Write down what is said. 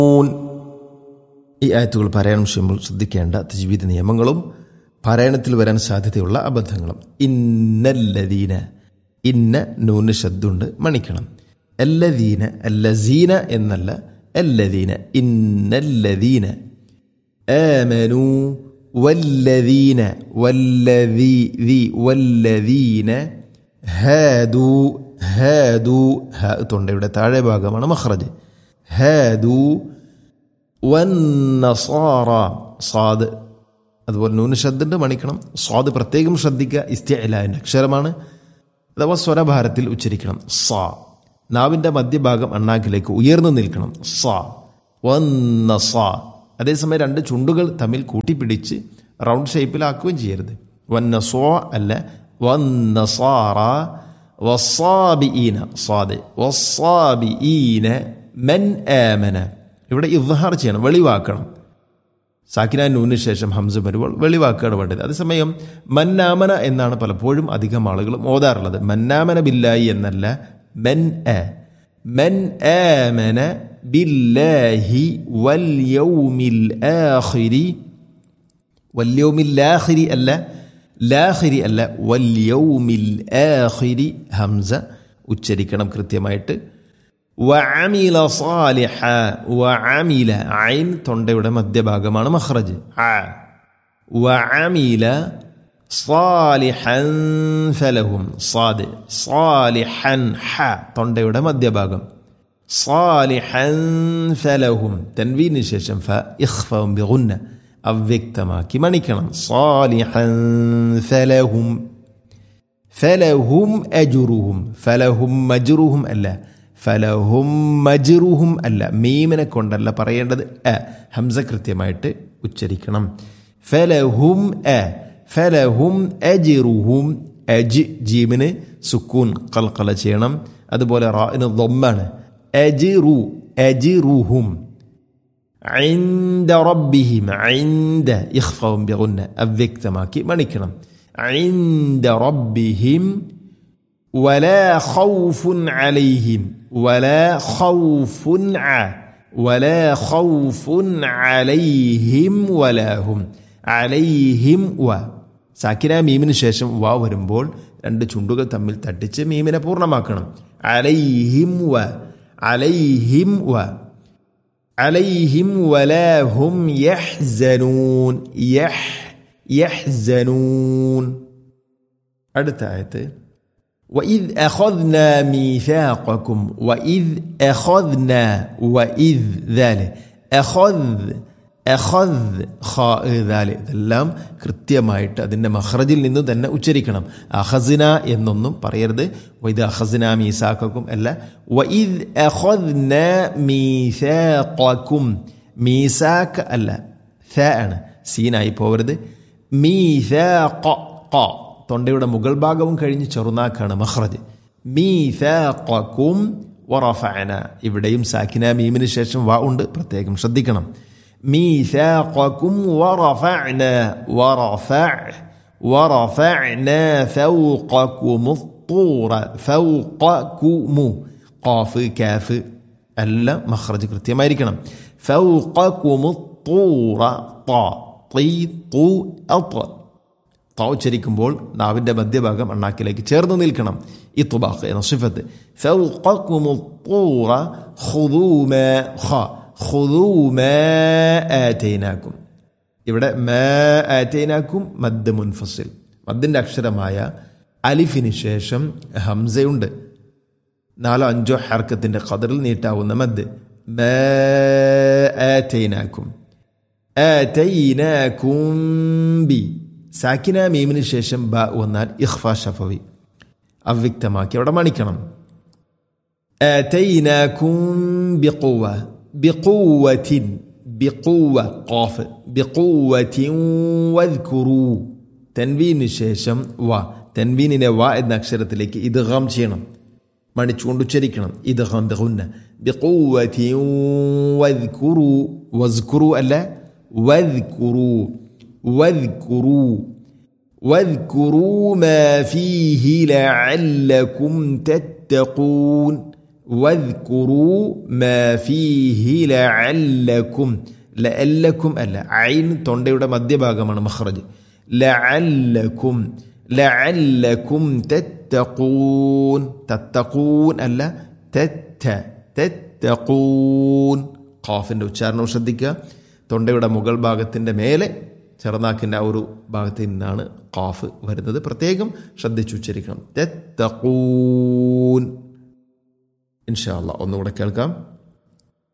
ഈ ആയത്തുകൾ പാരായണം ചെയ്യുമ്പോൾ ശ്രദ്ധിക്കേണ്ട തജ്വീദ് നിയമങ്ങളും പാരായണത്തിൽ വരാൻ സാധ്യതയുള്ള അബദ്ധങ്ങളും ഇന്നല്ലദീന ഇന്ന നൂന് ശബ്ദുണ്ട് മണിക്കണം അല്ലദീന അല്ലസീന എന്നല്ല അല്ലദീന ഇന്നല്ലദീന ആമനു വല്ലദീന വല്ലദീ ദി വല്ലദീന ഹാദു ഹാദു ഹ തൊണ്ടയുടെ താഴെ ഭാഗമാണ് മഖ്റജ് ഹാദു വന്നസാറ സാദ് അതുപോലെ നൂന് ശബ്ദുണ്ട് മണിക്കണം സ്വാദ് പ്രത്യേകം ശ്രദ്ധിക്കുക ഇസ്തിഅലാൻ്റെ അക്ഷരമാണ് അഥവാ സ്വരഭാരത്തിൽ ഉച്ചരിക്കണം സാ നാവിൻ്റെ മധ്യഭാഗം അണ്ണാക്കിലേക്ക് ഉയർന്നു നിൽക്കണം സാ വന്ന സാ അതേസമയം രണ്ട് ചുണ്ടുകൾ തമ്മിൽ കൂട്ടിപ്പിടിച്ച് റൗണ്ട് ഷേപ്പിലാക്കുകയും ചെയ്യരുത് വന്ന സോ അല്ല വന്ന സാറ വസാബിഈന സാദ് വസാബിഈന മൻ ആമന ഇവിടെ ഇദ്ഹാർ ചെയ്യണം വെളിവാക്കണം സാക്കിന നൂന് ശേഷം ഹംസ വരുമ്പോൾ വെളിവാക്കുകയാണ് വേണ്ടത് അതേസമയം മന്നാമന എന്നാണ് പലപ്പോഴും അധികം ആളുകളും ഓതാറുള്ളത് മന്നാമന ബില്ലായി എന്നല്ല മൻ എ മൻ ആമന ബില്ലാഹി വൽ യൗമിൽ ആഖിരി വൽ യൗമിൽ ആഖിരി അല്ല ലാഖിരി അല്ല വൽ യൗമിൽ ആഖിരി ഹംസ ഉച്ചരിക്കണം കൃത്യമായിട്ട് വഅമില സാലിഹ വഅമില ഐൻ തൊണ്ടയുടെ മധ്യഭാഗമാണ് മഖ്റജ് ആ വഅമില സാലിഹൻ ഫലഹും സാദ് സാലിഹൻ ഹ തൊണ്ടയുടെ മധ്യഭാഗം സാലിഹൻ ഫലഹും തൻവീന് ശേഷം ഫ ഇഖ്ഫവും ബിഗുന്ന അവ്യക്തമാക്കി മണിക്കണം സാലിഹൻ ഫലഹും ഫലഹും അജുറുഹും ഫലഹും മജുറുഹും അല്ല ഫലഹും മജുറുഹും അല്ല മീമിനെ കൊണ്ടല്ല പറയേണ്ടത് എ ഹംസ കൃത്യമായിട്ട് ഉച്ചരിക്കണം ഫലഹും എ ഫലഹും അജിറുഹും അജ് ജീമിന് സുക്കൂൻ കൽക്കല ചെയ്യണം അതുപോലെ റാഇന് ദൊമ്മാണ് അജിറു അജിറുഹും عند ربهم عند إخفاء بغنة അവ്യക്തമാക്കി മണിക്കണം عند ربهم ولا خوف عليهم ولا خوف ع ولا خوف عليهم ولا هم عليهم و സാക്കിന മീമിന് ശേഷം വ വരുമ്പോൾ രണ്ട് ചുണ്ടുകൾ തമ്മിൽ തട്ടിച്ച് മീമിനെ പൂർണ്ണമാക്കണം അലൈഹിം വ അലൈഹിം വ عليهم ولا هم يحزنون يح يحزنون അടുത്ത ആയത്ത് وإذ أخذنا ميثاقكم وإذ أخذنا وإذ ذلك أخذ أخذ خاء ذلك ഇതെല്ലാം കൃത്യമായിട്ട് അതിൻ്റെ മഹ്റജിൽ നിന്ന് തന്നെ ഉച്ചരിക്കണം അഹസിന എന്നൊന്നും പറയരുത് വൈദ് അഹസിന മീസാക്കും അല്ല വൈദ് അഖദ്ന മീസാക്കും മീസാക്ക് അല്ല ഥ ആണ് സീനായി പോകരുത് മീസാഖ ഖ തൊണ്ടയുടെ മുകൾ ഭാഗവും കഴിഞ്ഞ് ചെറുനാക്കാണ് മഹ്റജ് മീസാഖക്കും വറഫഅന ഇവിടെയും സാക്കിന മീമിന് ശേഷം വാ ഉണ്ട് പ്രത്യേകം ശ്രദ്ധിക്കണം ميثاقكم ورفعنا ورفع ورفعنا فوقكم الطور فوقكم قاف كاف ألا مخرج കൃത്യമായിരിക്കണം فوقكم الطور طا طي طو أط طا ഉച്ചരിക്കുമ്പോൾ നാവിൻ്റെ മധ്യഭാഗം അണ്ണാക്കിലേക്ക് ചേർന്ന് നിൽക്കണം ഇത്തുബാഖ് എന്ന സിഫത്ത് فوقكم الطور خذوا ما خ ഖുദൂ മാ ആറ്റൈനാക്കും ഇവിടെ മാ ആറ്റൈനാക്കും മദ് മുൻഫസിൽ മദ്ദിൻ്റെ അക്ഷരമായ അലിഫിന് ശേഷം ഹംസയുണ്ട് നാലോ അഞ്ചോ ഹർക്കത്തിൻ്റെ ഖദറിൽ നീട്ടാവുന്ന മദ് മാ ആറ്റൈനാക്കും ആറ്റൈനാക്കും ബി സാക്കിന മീമിന് ശേഷം ബ വന്നാൽ ഇഖ്ഫ ഷഫവി അവ്യക്തമാക്കി അവിടെ മണിക്കണം ആറ്റൈനാക്കും ബിഖുവ بقوة بقوة قاف بقوة واذكروا തൻവീന് ശേഷം വ തൻവീനിനെ വ എന്ന അക്ഷരത്തിലേക്ക് ഇദ്ഗാം ചെയ്യണം മണിച്ചുകൊണ്ട് ഉച്ചരിക്കണം ഇദ്ഗാം ബിഗുന്ന ബിഖുവതി വദ്കുറു വസ്കുറു അല്ല വദ്കുറു വദ്കുറു واذكروا ما فيه لعلكم تتقون വദ്കുറു മാ ഫീഹി ലഅല്ലക്കും ലഅല്ലക്കും അല്ല ഐൻ തൊണ്ടയുടെ മധ്യഭാഗമാണ് മഖ്റജ് ലഅല്ലക്കും ലഅല്ലക്കും തത്തഖൂൻ തത്തഖൂൻ അല്ല തത്ത തത്തഖൂൻ ഖാഫിൻ്റെ ഉച്ചാരണം ശ്രദ്ധിക്കുക തൊണ്ടയുടെ മുകൾ ഭാഗത്തിൻ്റെ മേലെ ചെറുനാക്കിൻ്റെ ആ ഒരു ഭാഗത്ത് നിന്നാണ് ഖാഫ് വരുന്നത് പ്രത്യേകം ശ്രദ്ധിച്ചു ഉച്ചരിക്കണം തെത്തഖൂൻ ഇൻഷാ അല്ലാ ഒന്നുകൂടെ കേൾക്കാം